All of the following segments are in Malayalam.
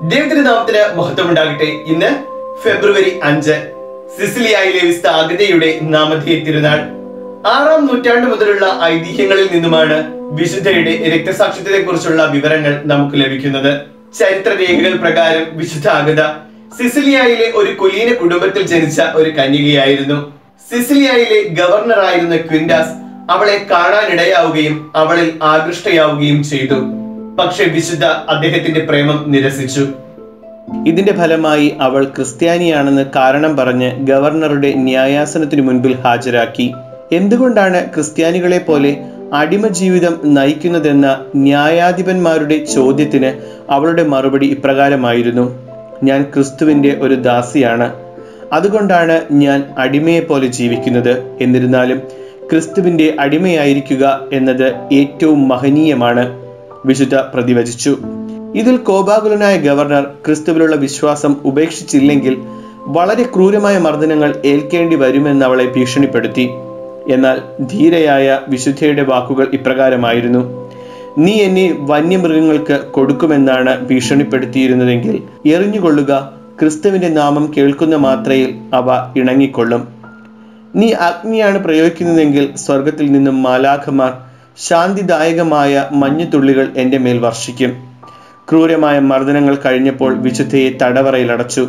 ദൈവത്തിന്റെ നാമത്തിന് മഹത്വം ഉണ്ടാകട്ടെ ഇന്ന് ഫെബ്രുവരി അഞ്ച് സിസിലിയയിലെ വിസ്ത അഗതയുടെ നാമധേയ തിരുനാൾ ആറാം നൂറ്റാണ്ട് മുതലുള്ള ഐതിഹ്യങ്ങളിൽ നിന്നുമാണ് വിശുദ്ധയുടെ രക്തസാക്ഷിത്വത്തെ കുറിച്ചുള്ള വിവരങ്ങൾ നമുക്ക് ലഭിക്കുന്നത് ചരിത്ര രേഖകൾ പ്രകാരം വിശുദ്ധ അഗത സിസിലിയയിലെ ഒരു കുലീന കുടുംബത്തിൽ ജനിച്ച ഒരു കന്യകയായിരുന്നു സിസിലിയയിലെ ഗവർണറായിരുന്ന ക്വിൻഡാസ് അവളെ കാണാനിടയാവുകയും അവളിൽ ആകൃഷ്ടയാവുകയും ചെയ്തു പക്ഷെ വിശുദ്ധ അദ്ദേഹത്തിന്റെ പ്രേമം നിരസിച്ചു ഇതിന്റെ ഫലമായി അവൾ ക്രിസ്ത്യാനിയാണെന്ന് കാരണം പറഞ്ഞ് ഗവർണറുടെ ന്യായാസനത്തിനു മുൻപിൽ ഹാജരാക്കി എന്തുകൊണ്ടാണ് ക്രിസ്ത്യാനികളെ പോലെ അടിമ ജീവിതം നയിക്കുന്നതെന്ന ന്യായാധിപന്മാരുടെ ചോദ്യത്തിന് അവളുടെ മറുപടി ഇപ്രകാരമായിരുന്നു ഞാൻ ക്രിസ്തുവിന്റെ ഒരു ദാസിയാണ് അതുകൊണ്ടാണ് ഞാൻ അടിമയെ പോലെ ജീവിക്കുന്നത് എന്നിരുന്നാലും ക്രിസ്തുവിന്റെ അടിമയായിരിക്കുക എന്നത് ഏറ്റവും മഹനീയമാണ് വിശുദ്ധ പ്രതിവചിച്ചു ഇതിൽ കോപാകുലനായ ഗവർണർ ക്രിസ്തുവിലുള്ള വിശ്വാസം ഉപേക്ഷിച്ചില്ലെങ്കിൽ വളരെ ക്രൂരമായ മർദ്ദനങ്ങൾ ഏൽക്കേണ്ടി വരുമെന്ന് അവളെ ഭീഷണിപ്പെടുത്തി എന്നാൽ ധീരയായ വിശുദ്ധയുടെ വാക്കുകൾ ഇപ്രകാരമായിരുന്നു നീ എന്നെ വന്യമൃഗങ്ങൾക്ക് കൊടുക്കുമെന്നാണ് ഭീഷണിപ്പെടുത്തിയിരുന്നതെങ്കിൽ എറിഞ്ഞുകൊള്ളുക ക്രിസ്തുവിന്റെ നാമം കേൾക്കുന്ന മാത്രയിൽ അവ ഇണങ്ങിക്കൊള്ളും നീ അഗ്നിയാണ് പ്രയോഗിക്കുന്നതെങ്കിൽ സ്വർഗത്തിൽ നിന്നും മാലാഖമാർ ശാന്തിദായകമായ മഞ്ഞുതുള്ളികൾ എൻ്റെ മേൽ വർഷിക്കും ക്രൂരമായ മർദ്ദനങ്ങൾ കഴിഞ്ഞപ്പോൾ വിശുദ്ധയെ തടവറയിലടച്ചു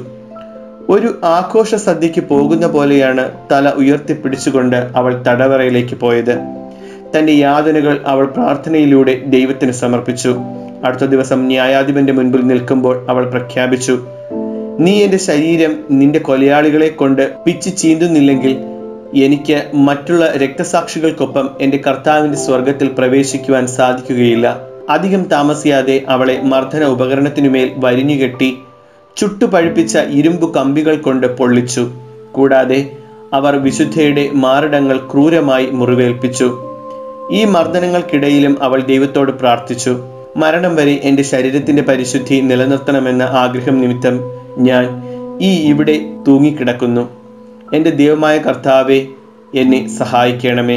ഒരു ആഘോഷ സദ്യക്ക് പോകുന്ന പോലെയാണ് തല ഉയർത്തിപ്പിടിച്ചുകൊണ്ട് അവൾ തടവറയിലേക്ക് പോയത് തന്റെ യാതനകൾ അവൾ പ്രാർത്ഥനയിലൂടെ ദൈവത്തിന് സമർപ്പിച്ചു അടുത്ത ദിവസം ന്യായാധിപന്റെ മുൻപിൽ നിൽക്കുമ്പോൾ അവൾ പ്രഖ്യാപിച്ചു നീ എന്റെ ശരീരം നിന്റെ കൊലയാളികളെ കൊണ്ട് പിച്ച് ചീന്തുന്നില്ലെങ്കിൽ എനിക്ക് മറ്റുള്ള രക്തസാക്ഷികൾക്കൊപ്പം എന്റെ കർത്താവിന്റെ സ്വർഗത്തിൽ പ്രവേശിക്കുവാൻ സാധിക്കുകയില്ല അധികം താമസിയാതെ അവളെ മർദ്ദന ഉപകരണത്തിനുമേൽ വരിഞ്ഞുകെട്ടി ചുട്ടുപഴുപ്പിച്ച ഇരുമ്പു കമ്പികൾ കൊണ്ട് പൊള്ളിച്ചു കൂടാതെ അവർ വിശുദ്ധയുടെ മാറിടങ്ങൾ ക്രൂരമായി മുറിവേൽപ്പിച്ചു ഈ മർദ്ദനങ്ങൾക്കിടയിലും അവൾ ദൈവത്തോട് പ്രാർത്ഥിച്ചു മരണം വരെ എന്റെ ശരീരത്തിന്റെ പരിശുദ്ധി നിലനിർത്തണമെന്ന ആഗ്രഹം നിമിത്തം ഞാൻ ഈ ഇവിടെ തൂങ്ങിക്കിടക്കുന്നു എൻ്റെ ദൈവമായ കർത്താവെ എന്നെ സഹായിക്കണമേ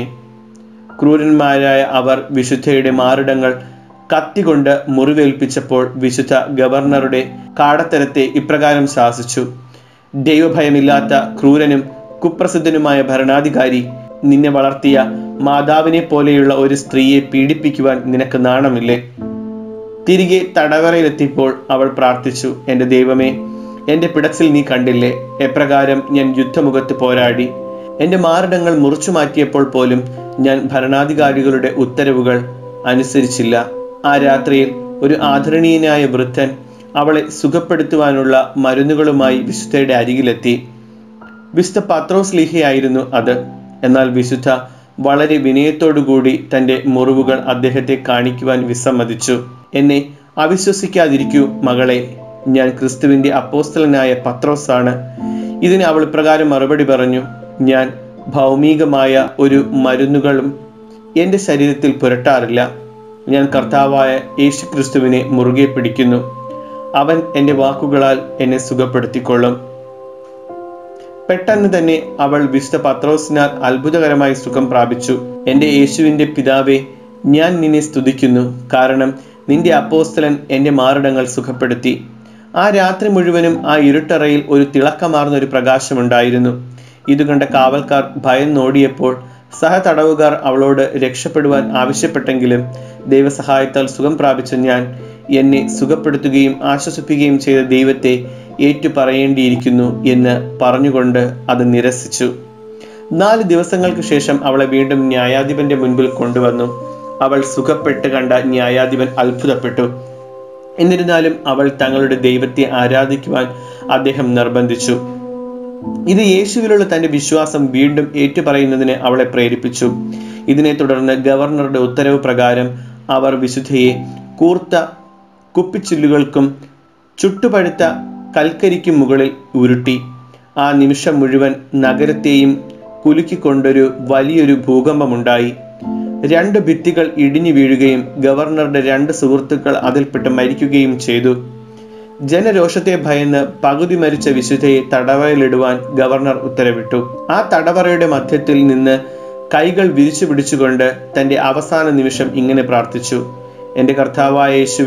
ക്രൂരന്മാരായ അവർ വിശുദ്ധയുടെ മാറിടങ്ങൾ കത്തികൊണ്ട് മുറിവേൽപ്പിച്ചപ്പോൾ വിശുദ്ധ ഗവർണറുടെ കാടത്തരത്തെ ഇപ്രകാരം ശാസിച്ചു ദൈവഭയമില്ലാത്ത ക്രൂരനും കുപ്രസിദ്ധനുമായ ഭരണാധികാരി നിന്നെ വളർത്തിയ മാതാവിനെ പോലെയുള്ള ഒരു സ്ത്രീയെ പീഡിപ്പിക്കുവാൻ നിനക്ക് നാണമില്ലേ തിരികെ തടവറയിലെത്തിയപ്പോൾ അവൾ പ്രാർത്ഥിച്ചു എൻ്റെ ദൈവമേ എൻ്റെ പിടച്ചിൽ നീ കണ്ടില്ലേ എപ്രകാരം ഞാൻ യുദ്ധമുഖത്ത് പോരാടി എൻ്റെ മാറിടങ്ങൾ മുറിച്ചു മാറ്റിയപ്പോൾ പോലും ഞാൻ ഭരണാധികാരികളുടെ ഉത്തരവുകൾ അനുസരിച്ചില്ല ആ രാത്രിയിൽ ഒരു ആദരണീയനായ വൃദ്ധൻ അവളെ സുഖപ്പെടുത്തുവാനുള്ള മരുന്നുകളുമായി വിശുദ്ധയുടെ അരികിലെത്തി വിശുദ്ധ പത്രോസ് ലീഹയായിരുന്നു അത് എന്നാൽ വിശുദ്ധ വളരെ വിനയത്തോടുകൂടി തന്റെ മുറിവുകൾ അദ്ദേഹത്തെ കാണിക്കുവാൻ വിസമ്മതിച്ചു എന്നെ അവിശ്വസിക്കാതിരിക്കൂ മകളെ ഞാൻ ക്രിസ്തുവിന്റെ അപ്പോസ്തലനായ പത്രോസാണ് ഇതിന് അവൾ ഇപ്രകാരം മറുപടി പറഞ്ഞു ഞാൻ ഭൗമികമായ ഒരു മരുന്നുകളും എൻ്റെ ശരീരത്തിൽ പുരട്ടാറില്ല ഞാൻ കർത്താവായ യേശു ക്രിസ്തുവിനെ മുറുകെ പിടിക്കുന്നു അവൻ എൻ്റെ വാക്കുകളാൽ എന്നെ സുഖപ്പെടുത്തിക്കൊള്ളും പെട്ടെന്ന് തന്നെ അവൾ വിശുദ്ധ പത്രോസിനാൽ അത്ഭുതകരമായി സുഖം പ്രാപിച്ചു എൻ്റെ യേശുവിൻ്റെ പിതാവെ ഞാൻ നിന്നെ സ്തുതിക്കുന്നു കാരണം നിന്റെ അപ്പോസ്തലൻ എൻ്റെ മാറിടങ്ങൾ സുഖപ്പെടുത്തി ആ രാത്രി മുഴുവനും ആ ഇരുട്ടറയിൽ ഒരു തിളക്കമാർന്ന ഒരു പ്രകാശമുണ്ടായിരുന്നു ഇത് കണ്ട കാവൽക്കാർ ഭയന്നോടിയപ്പോൾ സഹതടവുകാർ അവളോട് രക്ഷപ്പെടുവാൻ ആവശ്യപ്പെട്ടെങ്കിലും ദൈവസഹായത്താൽ സുഖം പ്രാപിച്ച ഞാൻ എന്നെ സുഖപ്പെടുത്തുകയും ആശ്വസിപ്പിക്കുകയും ചെയ്ത ദൈവത്തെ ഏറ്റു പറയേണ്ടിയിരിക്കുന്നു എന്ന് പറഞ്ഞുകൊണ്ട് അത് നിരസിച്ചു നാല് ദിവസങ്ങൾക്ക് ശേഷം അവളെ വീണ്ടും ന്യായാധിപന്റെ മുൻപിൽ കൊണ്ടുവന്നു അവൾ സുഖപ്പെട്ട് കണ്ട ന്യായാധിപൻ അത്ഭുതപ്പെട്ടു എന്നിരുന്നാലും അവൾ തങ്ങളുടെ ദൈവത്തെ ആരാധിക്കുവാൻ അദ്ദേഹം നിർബന്ധിച്ചു ഇത് യേശുവിലുള്ള തന്റെ വിശ്വാസം വീണ്ടും ഏറ്റുപറയുന്നതിന് അവളെ പ്രേരിപ്പിച്ചു ഇതിനെ തുടർന്ന് ഗവർണറുടെ ഉത്തരവ് പ്രകാരം അവർ വിശുദ്ധയെ കൂർത്ത കുപ്പിച്ചില്ലുകൾക്കും ചുട്ടുപഴുത്ത കൽക്കരിക്കും മുകളിൽ ഉരുട്ടി ആ നിമിഷം മുഴുവൻ നഗരത്തെയും കുലുക്കിക്കൊണ്ടൊരു വലിയൊരു ഭൂകമ്പമുണ്ടായി രണ്ട് ഭിത്തികൾ ഇടിഞ്ഞു വീഴുകയും ഗവർണറുടെ രണ്ട് സുഹൃത്തുക്കൾ അതിൽപ്പെട്ട് മരിക്കുകയും ചെയ്തു ജനരോഷത്തെ ഭയന്ന് പകുതി മരിച്ച വിശുദ്ധയെ തടവറയിലിടുവാൻ ഗവർണർ ഉത്തരവിട്ടു ആ തടവറയുടെ മധ്യത്തിൽ നിന്ന് കൈകൾ വിരിച്ചു പിടിച്ചുകൊണ്ട് തന്റെ അവസാന നിമിഷം ഇങ്ങനെ പ്രാർത്ഥിച്ചു എൻ്റെ കർത്താവായ യേശുവെ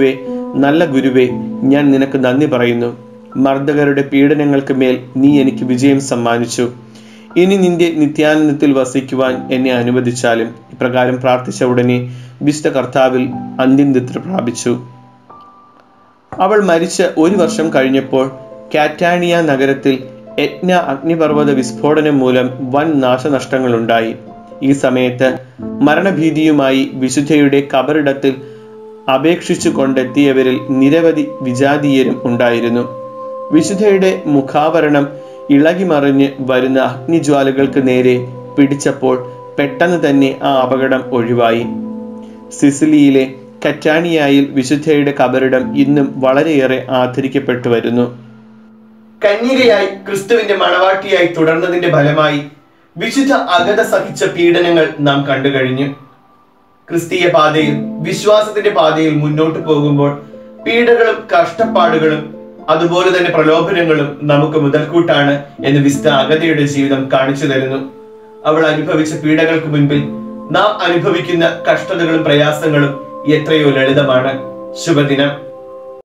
നല്ല ഗുരുവേ ഞാൻ നിനക്ക് നന്ദി പറയുന്നു മർദ്ദകരുടെ പീഡനങ്ങൾക്ക് മേൽ നീ എനിക്ക് വിജയം സമ്മാനിച്ചു ഇനി നിന്റെ നിത്യാനന്ദത്തിൽ വസിക്കുവാൻ എന്നെ അനുവദിച്ചാലും ഇപ്രകാരം പ്രാർത്ഥിച്ച ഉടനെ വിശുദ്ധ കർത്താവിൽ അന്ത്യനിദ്ര പ്രാപിച്ചു അവൾ മരിച്ച് ഒരു വർഷം കഴിഞ്ഞപ്പോൾ കാറ്റാനിയ നഗരത്തിൽ എറ്റ്ന അഗ്നിപർവ്വത വിസ്ഫോടനം മൂലം വൻ നാശനഷ്ടങ്ങളുണ്ടായി ഈ സമയത്ത് മരണഭീതിയുമായി വിശുദ്ധയുടെ കബറിടത്തിൽ അപേക്ഷിച്ചു കൊണ്ടെത്തിയവരിൽ നിരവധി വിജാതീയരും ഉണ്ടായിരുന്നു വിശുദ്ധയുടെ മുഖാവരണം ഇളകിമറിഞ്ഞ് വരുന്ന അഗ്നിജ്വാലകൾക്ക് നേരെ പിടിച്ചപ്പോൾ പെട്ടെന്ന് തന്നെ ആ അപകടം ഒഴിവായി സിസിലിയിലെ കറ്റാനിയായിൽ വിശുദ്ധയുടെ കബറിടം ഇന്നും വളരെയേറെ ആദരിക്കപ്പെട്ടു വരുന്നു കന്യകയായി ക്രിസ്തുവിന്റെ മണവാട്ടിയായി തുടർന്നതിന്റെ ഫലമായി വിശുദ്ധ അഗത സഹിച്ച പീഡനങ്ങൾ നാം കണ്ടു കഴിഞ്ഞു ക്രിസ്തീയ പാതയിൽ വിശ്വാസത്തിന്റെ പാതയിൽ മുന്നോട്ട് പോകുമ്പോൾ പീഡകളും കഷ്ടപ്പാടുകളും അതുപോലെ തന്നെ പ്രലോഭനങ്ങളും നമുക്ക് മുതൽക്കൂട്ടാണ് എന്ന് വിശുദ്ധ അഗതയുടെ ജീവിതം കാണിച്ചു തരുന്നു അവൾ അനുഭവിച്ച പീഡകൾക്ക് മുൻപിൽ നാം അനുഭവിക്കുന്ന കഷ്ടതകളും പ്രയാസങ്ങളും എത്രയോ ലളിതമാണ് ശുഭദിനം